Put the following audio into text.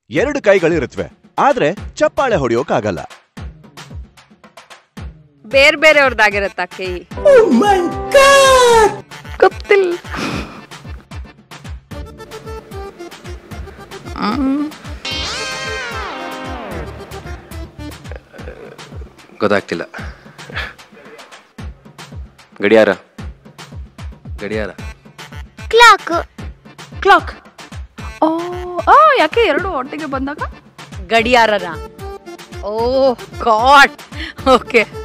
ಎರಡು ಕೈಗಳಿರುತ್ತವೆ ಆದ್ರೆ ಚಪ್ಪಾಳೆ ಹೊಡೆಯೋಕ್ಕಾಗಲ್ಲ ಬೇರೆ ಬೇರೆಯವ್ರದ್ದಾಗಿರತ್ತ ಕೈ ಗೊತ್ತಿಲ್ಲ ಗೊತ್ತಾಗ್ತಿಲ್ಲ ಗಡಿಯಾರ ಗಡಿಯಾರ ಕ್ಲಾಕ್ ಕ್ಲಾಕ್ ಓ ಆ ಯಾಕೆ ಎರಡು ಒಟ್ಟಿಗೆ ಬಂದಾಗ ಗಡಿಯಾರನ ಓ ಗಾಡ್ ಓಕೆ